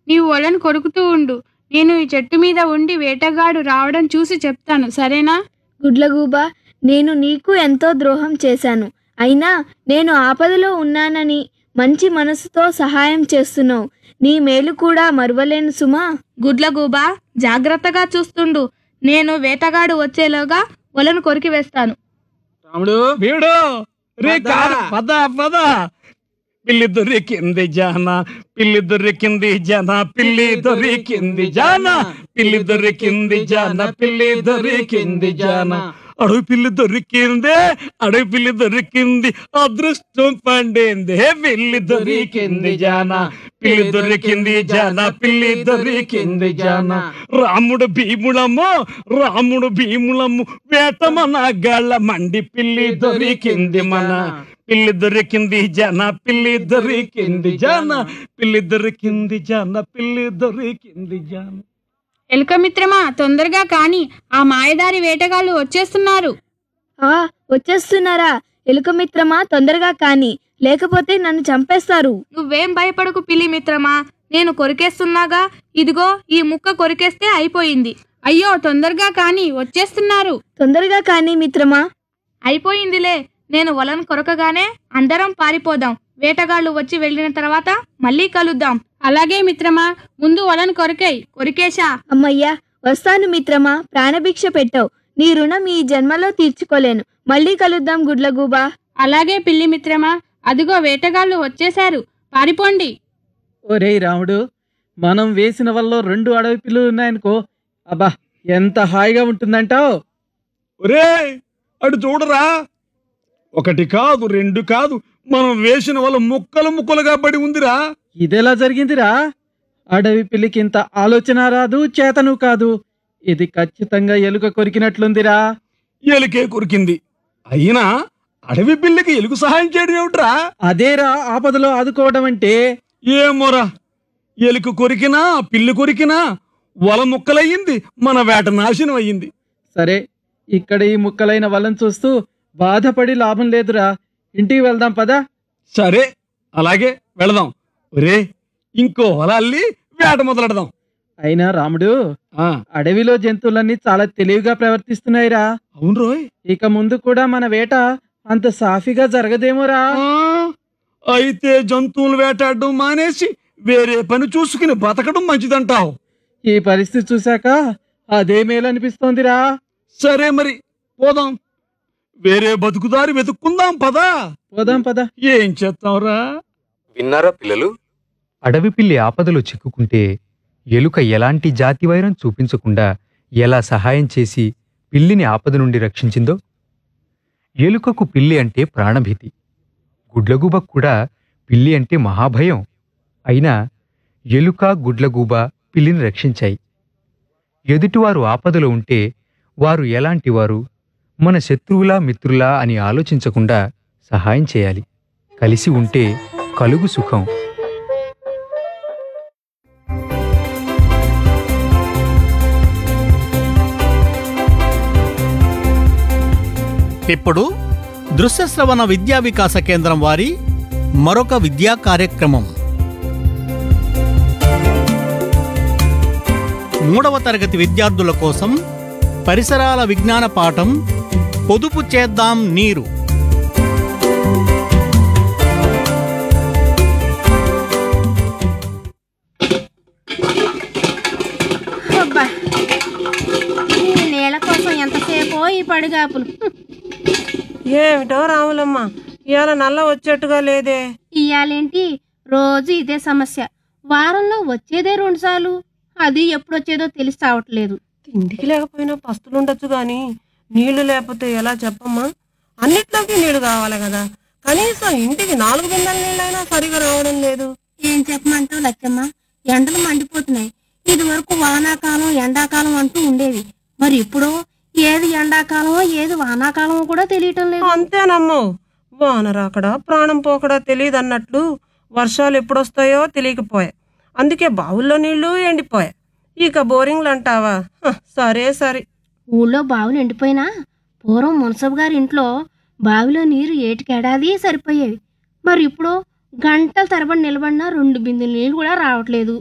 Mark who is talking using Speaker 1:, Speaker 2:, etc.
Speaker 1: నీవు వలను కొరుకుతూ ఉండు నేను ఈ చెట్టు మీద ఉండి వేటగాడు రావడం చూసి చెప్తాను సరేనా
Speaker 2: గుడ్లగూబ నేను నీకు ఎంతో ద్రోహం చేశాను అయినా నేను ఆపదలో ఉన్నానని మంచి మనసుతో సహాయం చేస్తున్నావు నీ మేలు కూడా మరువలేను సుమా
Speaker 1: గుడ్లగూబా జాగ్రత్తగా చూస్తుండు నేను వేటగాడు వచ్చేలోగా వలను కొరికి వేస్తాను
Speaker 3: రాముడు
Speaker 4: వీడు రే
Speaker 3: పద.
Speaker 4: కారు పద పద పిల్లి దొరికింది జాన పిల్లి దొరికింది జన పిల్లి దొరికింది జాన పిల్లి దొరికింది జాన పిల్లి దొరికింది జాన అడవి పిల్లి దొరికిందే అడవి పిల్లి దొరికింది అదృష్టం పండింది పిల్లి దొరికింది జాన పిల్లి దొరికింది జాన పిల్లి దొరికింది జాన రాముడు భీముడము రాముడు భీములము వేటమన గళ్ళ మండి పిల్లి దొరికింది మన పిల్లి దొరికింది జన పిల్లి దొరికింది జన పిల్లి దొరికింది జన పిల్లి దొరికింది జన
Speaker 1: ఎలుక మిత్రమా తొందరగా కాని ఆ మాయదారి వేటగాళ్ళు వచ్చేస్తున్నారు
Speaker 2: ఆ వచ్చేస్తున్నారా ఎలుక మిత్రమా తొందరగా కాని లేకపోతే నన్ను చంపేస్తారు
Speaker 1: నువ్వేం భయపడకు పిల్లి మిత్రమా నేను కొరికేస్తున్నాగా ఇదిగో ఈ ముక్క కొరికేస్తే అయిపోయింది అయ్యో తొందరగా కాని వచ్చేస్తున్నారు
Speaker 2: తొందరగా కాని మిత్రమా
Speaker 1: అయిపోయిందిలే నేను వలను కొరకగానే అందరం పారిపోదాం వేటగాళ్ళు వచ్చి వెళ్ళిన తర్వాత మళ్ళీ కలుద్దాం అలాగే మిత్రమా ముందు వలను కొరికేయ్ కొరికేశా
Speaker 2: అమ్మయ్యా వస్తాను మిత్రమా ప్రాణభిక్ష పెట్టావు నీ రుణం ఈ జన్మలో తీర్చుకోలేను మళ్ళీ కలుద్దాం గుడ్లగూబా
Speaker 1: అలాగే పిల్లి మిత్రమా అదిగో వేటగాళ్ళు వచ్చేశారు పారిపోండి
Speaker 3: ఒరేయ్ రాముడు మనం వేసిన వల్ల రెండు అడవి పిల్లులు ఉన్నాయనుకో అబ్బా ఎంత హాయిగా ఉంటుందంటావు
Speaker 4: ఒరే అటు చూడరా ఒకటి కాదు రెండు కాదు మనం వేసిన వాళ్ళ ముక్కలు ముక్కలుగా పడి ఉందిరా
Speaker 3: ఇదెలా జరిగిందిరా అడవి పిల్లికి ఇంత ఆలోచన రాదు చేతను కాదు ఇది ఖచ్చితంగా ఎలుక కొరికినట్లుందిరా
Speaker 4: ఎలుకే కొరికింది అయినా అడవి పిల్లికి ఎలుగు సహాయం చేయడం ఏమిట్రా
Speaker 3: అదేరా ఆపదలో ఆదుకోవడం అంటే
Speaker 4: ఏమోరా ఎలుక కొరికినా పిల్లి కొరికినా వల ముక్కలయ్యింది మన వేట నాశనం అయ్యింది
Speaker 3: సరే ఇక్కడ ఈ ముక్కలైన వలను చూస్తూ బాధపడి లాభం లేదురా ఇంటికి వెళ్దాం పదా
Speaker 4: సరే అలాగే వెళదాం ఒరే ఇంకో వల అల్లి వేట మొదలెడదాం
Speaker 3: అయినా రాముడు
Speaker 4: ఆ,
Speaker 3: అడవిలో జంతువులన్నీ చాలా తెలివిగా ప్రవర్తిస్తున్నాయిరా
Speaker 4: అవును రోయ్
Speaker 3: ఇక ముందు కూడా మన వేట అంత సాఫీగా జరగదేమోరా
Speaker 4: ఆ, అయితే జంతువులు వేటాడడం మానేసి వేరే పని చూసుకుని బతకడం మంచిదంటావు
Speaker 3: ఈ పరిస్థితి చూశాక అదే మేలనిపిస్తోందిరా
Speaker 4: సరే మరి పోదాం వేరే బతుకుదారి వెతుక్కుందాం పదా
Speaker 3: పోదాం పద
Speaker 4: ఏం చేస్తాంరా
Speaker 5: విన్నారా పిల్లలు అడవి పిల్లి ఆపదలో చిక్కుకుంటే ఎలుక ఎలాంటి జాతి వైరం చూపించకుండా ఎలా సహాయం చేసి పిల్లిని ఆపద నుండి రక్షించిందో ఎలుకకు పిల్లి అంటే ప్రాణభీతి గుడ్లగూబకు కూడా పిల్లి అంటే మహాభయం అయినా ఎలుక గుడ్లగూబ పిల్లిని రక్షించాయి ఎదుటివారు ఆపదలో ఉంటే వారు ఎలాంటివారు మన శత్రువులా మిత్రులా అని ఆలోచించకుండా సహాయం చేయాలి కలిసి ఉంటే కలుగు సుఖం
Speaker 6: ఇప్పుడు దృశ్య శ్రవణ విద్యా వికాస కేంద్రం వారి మరొక విద్యా కార్యక్రమం మూడవ తరగతి విద్యార్థుల కోసం పరిసరాల విజ్ఞాన పాఠం పొదుపు చేద్దాం నీరు
Speaker 7: అబ్బా ఈ నీళ్ళ కోసం ఎంతసేపో ఈ పడిగాపులు
Speaker 8: ఏమిటో రాములమ్మ ఇవాళ నల్ల వచ్చేట్టుగా లేదే
Speaker 7: ఇయ్యాలేంటి రోజు ఇదే సమస్య వారంలో వచ్చేదే రెండుసార్లు అది ఎప్పుడొచ్చేదో తెలిసి రావట్లేదు
Speaker 8: తిండికి లేకపోయినా పస్తులు ఉండొచ్చు గాని నీళ్లు లేకపోతే ఎలా చెప్పమ్మా అన్నిట్లోకి నీళ్లు కావాలి కదా కనీసం ఇంటికి నాలుగు బిందెల నీళ్ళైనా సరిగా రావడం లేదు
Speaker 7: ఏం చెప్పమంటావు లచ్చమ్మ ఎండలు మండిపోతున్నాయి ఇది వరకు వానాకాలం ఎండాకాలం అంటూ ఉండేవి మరి ఇప్పుడు ఏది ఎండాకాలమో ఏది వానాకాలమో కూడా తెలియటం లేదు
Speaker 8: అంతేనమ్మో వాన రాకడా ప్రాణం పోకడా తెలియదు అన్నట్లు వర్షాలు ఎప్పుడొస్తాయో తెలియకపోయాయి అందుకే బావుల్లో నీళ్లు ఎండిపోయాయి ఇక బోరింగ్లు అంటావా హ, సరే సరే
Speaker 7: ఊళ్ళో బావులు ఎండిపోయినా పూర్వం మున్సబ్ గారి ఇంట్లో బావిలో నీరు ఏటికేడాది సరిపోయేవి మరి ఇప్పుడు గంటల తరబడి నిలబడినా రెండు బిందెల నీళ్ళు కూడా రావట్లేదు